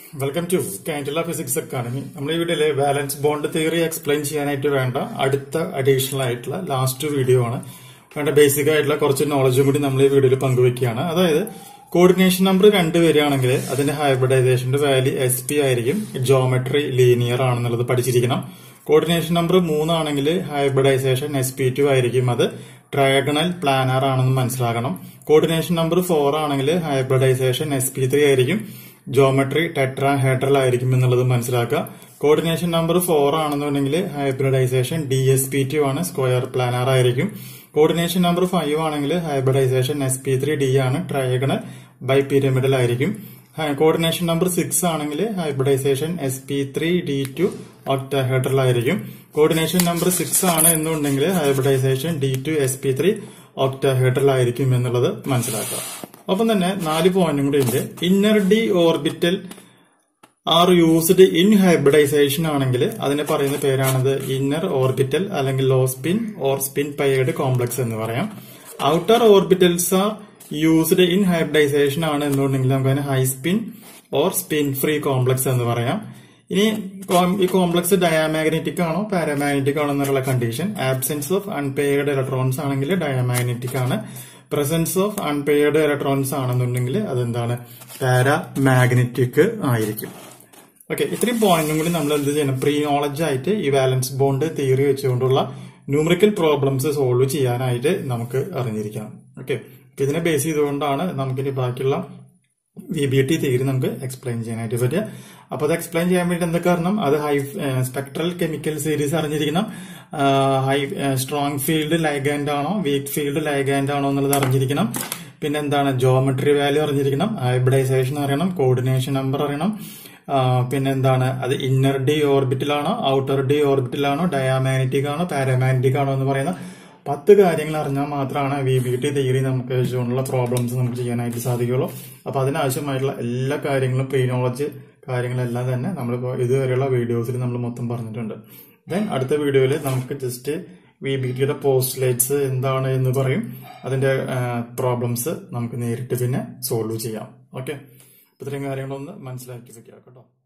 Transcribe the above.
welcome to കാൻഡില physics academy നമ്മൾ ഈ വീഡിയോയിലെ ബാലൻസ് ബോണ്ട് തിയറി എക്സ്പ്ലെയിൻ ചെയ്യാനായിട്ട് വേണ്ട അടുത്ത അഡീഷണൽ ആയിട്ടുള്ള ലാസ്റ്റ് വീഡിയോ ആണ് വേണ്ട ബേസിക് ആയിട്ടുള്ള കുറച്ച് നോളജും കൂടി നമ്മൾ ഈ വീഡിയോയിൽ പങ്കുവെക്കുകയാണ് അതായത് കോർഡിനേഷൻ നമ്പർ രണ്ട് വരികയാണെങ്കിൽ അതിന്റെ ഹൈബ്രിഡൈസേഷന്റെ വാല്യൂ എസ് പി ആയിരിക്കും ജോമെട്രി ലീനിയർ ആണെന്നുള്ളത് പഠിച്ചിരിക്കണം കോർഡിനേഷൻ നമ്പർ മൂന്നാണെങ്കിൽ ഹൈബ്രിഡൈസേഷൻ എസ് പി ടു ആയിരിക്കും അത് ട്രയഗണൽ പ്ലാനർ ആണെന്ന് മനസ്സിലാക്കണം കോർഡിനേഷൻ നമ്പർ ഫോർ ആണെങ്കിൽ ഹൈബ്രിഡൈസേഷൻ എസ് പി ത്രീ ആയിരിക്കും ജോമെട്രി ടെട്രാഹെഡ്രൽ ആയിരിക്കും എന്നുള്ളത് മനസ്സിലാക്കുക കോർഡിനേഷൻ നമ്പർ ഫോർ ആണെന്നുണ്ടെങ്കിൽ hybridisation D S P two ആണ് സ്ക്വയർ പ്ലാനർ ആയിരിക്കും കോർഡിനേഷൻ നമ്പർ ഫൈവ് ആണെങ്കിൽ hybridisation S P three D ആണ് ട്രയഗണൽ ബൈ പിരമിഡൽ ആയിരിക്കും കോർഡിനേഷൻ നമ്പർ സിക്സ് ആണെങ്കിൽ hybridisation S P three D two octahedral ആയിരിക്കും coordination number six ആണ് എന്നുണ്ടെങ്കിൽ hybridisation D two S P three octahedral ആയിരിക്കും എന്നുള്ളത് മനസ്സിലാക്കുക ഒപ്പം തന്നെ നാല് പോയിന്റും കൂടി ഉണ്ട് inner D orbital are used in hybridisation ആണെങ്കിൽ അതിനെ പറയുന്ന പേരാണത് ഇന്നർ ഓർബിറ്റൽ അല്ലെങ്കിൽ low spin or spin paired complex എന്ന് പറയാം outer orbitals are used in hybridisation ആണ് എന്നുണ്ടെങ്കിൽ നമുക്ക് അതിന് high spin or spin free complex എന്ന് പറയാം ഇനി ഈ കോംപ്ലക്സ് ഡയാമാഗ്നറ്റിക് ആണോ പാരാമാഗ്നറ്റിക് ആണോ എന്നുള്ള condition absence of unpaired electrons ആണെങ്കിൽ ഡയാമാഗ്നറ്റിക് ആണ് പ്രസൻസ് ഓഫ് അൺപെയ്ഡ് ഇലക്ട്രോൺസ് ആണെന്നുണ്ടെങ്കിൽ അതെന്താണ് പാരാമാഗ്നറ്റിക് ആയിരിക്കും ഓക്കെ ഇത്രയും പോയിന്റും കൂടി നമ്മൾ എന്ത് ചെയ്യണം പ്രീ നോളജ് ആയിട്ട് ഈ ബാലൻസ് ബോണ്ട് തിയറി വെച്ചുകൊണ്ടുള്ള ന്യൂമറിക്കൽ പ്രോബ്ലംസ് സോൾവ് ചെയ്യാനായിട്ട് നമുക്ക് അറിഞ്ഞിരിക്കണം ഓക്കെ ഇതിനെ ബേസ് ചെയ്തുകൊണ്ടാണ് നമുക്കിനി ബാക്കിയുള്ള വി ബി ടി തിയറി നമുക്ക് എക്സ്പ്ലെയിൻ ചെയ്യാനായിട്ട് പറ്റുക അപ്പൊ അത് എക്സ്പ്ലെയിൻ ചെയ്യാൻ വേണ്ടി എന്താ കാരണം അത് ഹൈ സ്പെക്ട്രൽ കെമിക്കൽ സീരീസ് അറിഞ്ഞിരിക്കണം ഹൈ സ്ട്രോങ് ഫീൽഡ് ലൈഗാൻഡ് ആണോ വീക്ക് ഫീൽഡ് ലൈഗാൻഡ് ആണോ എന്നുള്ളത് അറിഞ്ഞിരിക്കണം പിന്നെ എന്താണ് ജോമെട്രി വാല്യൂ അറിഞ്ഞിരിക്കണം ഹൈബ്രിഡൈസേഷൻ അറിയണം കോർഡിനേഷൻ നമ്പർ അറിയണം പിന്നെ എന്താണ് അത് ഇന്നർ ഡി ഓർബിറ്റിലാണോ ഔട്ടർ ഡി ഓർബിറ്റിലാണോ ഡയാമാഗ്നറ്റിക് ആണോ പാരാമാഗ്നറ്റിക് ആണോ എന്ന് പറയുന്ന പത്ത് കാര്യങ്ങൾ അറിഞ്ഞാൽ മാത്രമാണ് വി ബി ടി തിയറി നമുക്ക് വെച്ചുകൊണ്ടുള്ള പ്രോബ്ലംസ് നമുക്ക് ചെയ്യാനായിട്ട് സാധിക്കുള്ളൂ അപ്പൊ അതിനാവശ്യമായിട്ടുള്ള എല്ലാ കാര്യങ്ങളും പ്രീ നോളജ് കാര്യങ്ങളെല്ലാം തന്നെ നമ്മളിപ്പോൾ ഇതുവരെയുള്ള വീഡിയോസിൽ നമ്മൾ മൊത്തം പറഞ്ഞിട്ടുണ്ട് ദെൻ അടുത്ത വീഡിയോയിൽ നമുക്ക് ജസ്റ്റ് വി ബി ടിയുടെ പോസ്റ്റ്ലേറ്റ്സ് എന്താണ് എന്ന് പറയും അതിന്റെ പ്രോബ്ലംസ് നമുക്ക് നേരിട്ട് പിന്നെ സോൾവ് ചെയ്യാം ഓക്കെ ഇത്രയും കാര്യങ്ങളൊന്ന് മനസ്സിലാക്കി വെക്കാം കേട്ടോ